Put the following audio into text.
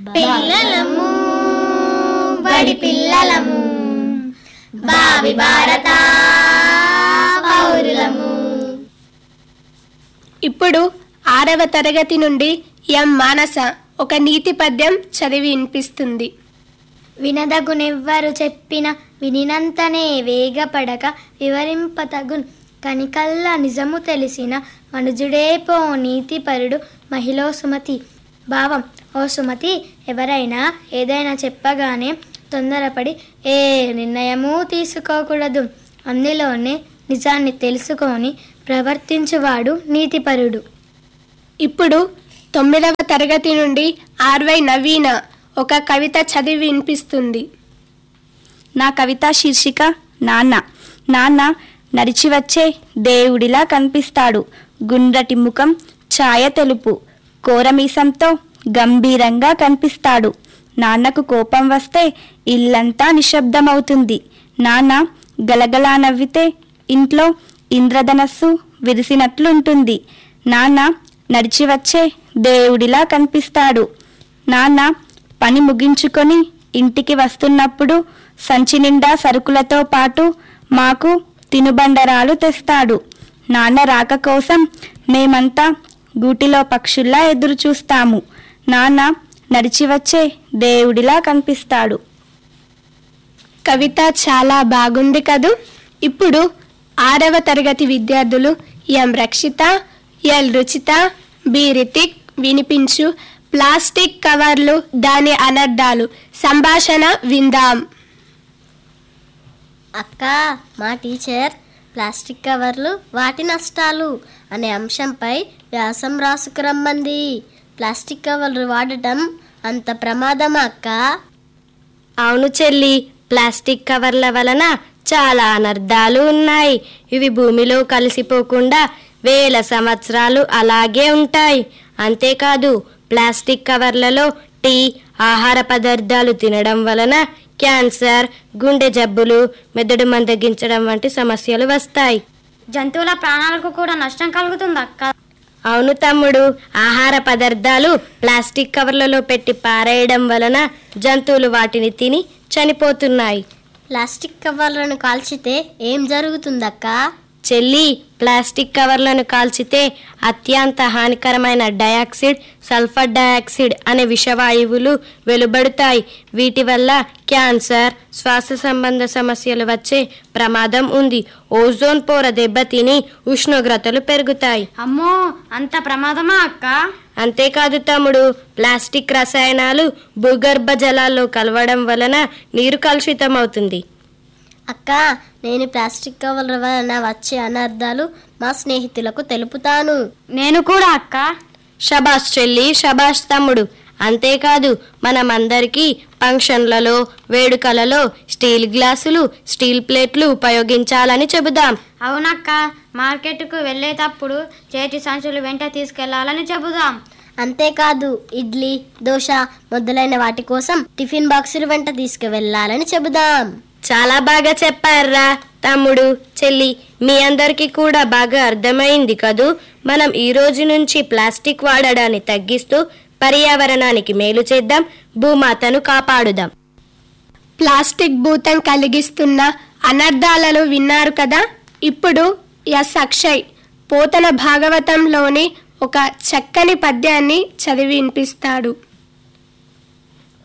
పిల్లలము బడి పిల్లలము బావి భారత పౌరులము ఇప్పుడు ఆరవ తరగతి నుండి ఎం మానస ఒక నీతి పద్యం చదివి వినిపిస్తుంది వినదగునెవ్వరు చెప్పిన వినినంతనే వేగపడక వివరింపతగున్ కనికల్ల నిజము తెలిసిన మనుజుడే పో నీతిపరుడు మహిళ సుమతి భావం ఓ సుమతి ఎవరైనా ఏదైనా చెప్పగానే తొందరపడి ఏ నిర్ణయము తీసుకోకూడదు అందులోనే నిజాన్ని తెలుసుకొని ప్రవర్తించువాడు నీతిపరుడు ఇప్పుడు తొమ్మిదవ తరగతి నుండి ఆర్వై నవీన ఒక కవిత చదివి వినిపిస్తుంది నా కవిత శీర్షిక నాన్న నాన్న నడిచి వచ్చే దేవుడిలా కనిపిస్తాడు గుండ్రటి ముఖం ఛాయ తెలుపు కోరమీసంతో గంభీరంగా కనిపిస్తాడు నాన్నకు కోపం వస్తే ఇల్లంతా నిశ్శబ్దమవుతుంది నాన్న గలగలా నవ్వితే ఇంట్లో ఇంద్రధనస్సు విరిసినట్లుంటుంది నాన్న నడిచి వచ్చే దేవుడిలా కనిపిస్తాడు నాన్న పని ముగించుకొని ఇంటికి వస్తున్నప్పుడు సంచి నిండా సరుకులతో పాటు మాకు తినుబండరాలు తెస్తాడు నాన్న రాక కోసం మేమంతా గూటిలో పక్షుల్లా ఎదురు చూస్తాము నాన్న నడిచి వచ్చే దేవుడిలా కనిపిస్తాడు కవిత చాలా బాగుంది కదూ ఇప్పుడు ఆరవ తరగతి విద్యార్థులు M Rakshita L Ruchita B Rithik వినిపించు ప్లాస్టిక్ కవర్లు దాని అనర్థాలు సంభాషణ విందాం అక్క మా టీచర్ ప్లాస్టిక్ కవర్లు వాటి నష్టాలు అనే అంశంపై వ్యాసం రాసుకురమ్మంది ప్లాస్టిక్ కవర్లు వాడటం అంత ప్రమాదమా అక్క అవును చెల్లి ప్లాస్టిక్ కవర్ల వలన చాలా అనర్థాలు ఉన్నాయి ఇవి భూమిలో కలిసిపోకుండా వేల సంవత్సరాలు అలాగే ఉంటాయి అంతేకాదు ప్లాస్టిక్ కవర్లలో టీ ఆహార పదార్థాలు తినడం వలన క్యాన్సర్ గుండె జబ్బులు మెదడు మందగించడం వంటి సమస్యలు వస్తాయి జంతువుల ప్రాణాలకు కూడా నష్టం కలుగుతుంది అక్క అవును తమ్ముడు ఆహార పదార్థాలు ప్లాస్టిక్ కవర్లలో పెట్టి పారేయడం వలన జంతువులు వాటిని తిని చనిపోతున్నాయి ప్లాస్టిక్ కవర్లను కాల్చితే ఏం జరుగుతుందక్క చెల్లి ప్లాస్టిక్ కవర్లను కాల్చితే అత్యంత హానికరమైన డయాక్సిడ్ సల్ఫర్ డయాక్సిడ్ అనే విషవాయువులు వెలువడుతాయి వీటి వల్ల క్యాన్సర్ శ్వాస సంబంధ సమస్యలు వచ్చే ప్రమాదం ఉంది ఓజోన్ పొర దెబ్బతిని ఉష్ణోగ్రతలు పెరుగుతాయి అమ్మో అంత ప్రమాదమా అక్క అంతేకాదు తమ్ముడు ప్లాస్టిక్ రసాయనాలు భూగర్భ జలాల్లో కలవడం వలన నీరు కలుషితమవుతుంది అక్క నేను ప్లాస్టిక్ కవర్ల వలన వచ్చే అనర్థాలు మా స్నేహితులకు తెలుపుతాను నేను కూడా అక్క షబాష్ చెల్లి షబాష్ తమ్ముడు అంతేకాదు మనమందరికీ ఫంక్షన్లలో వేడుకలలో స్టీల్ గ్లాసులు స్టీల్ ప్లేట్లు ఉపయోగించాలని చెబుదాం అవునక్క మార్కెట్కు వెళ్ళేటప్పుడు చేతి సంచులు వెంట తీసుకెళ్లాలని చెబుదాం అంతేకాదు ఇడ్లీ దోశ మొదలైన వాటి కోసం టిఫిన్ బాక్సులు వెంట తీసుకువెళ్ళాలని చెబుదాం చాలా బాగా చెప్పారా తమ్ముడు చెల్లి మీ అందరికీ కూడా బాగా అర్థమైంది కదూ మనం ఈ రోజు నుంచి ప్లాస్టిక్ వాడడాన్ని తగ్గిస్తూ పర్యావరణానికి మేలు చేద్దాం భూమాతను కాపాడుదాం ప్లాస్టిక్ భూతం కలిగిస్తున్న అనర్థాలను విన్నారు కదా ఇప్పుడు ఎస్ అక్షయ్ పోతన భాగవతంలోని ఒక చక్కని పద్యాన్ని చదివి వినిపిస్తాడు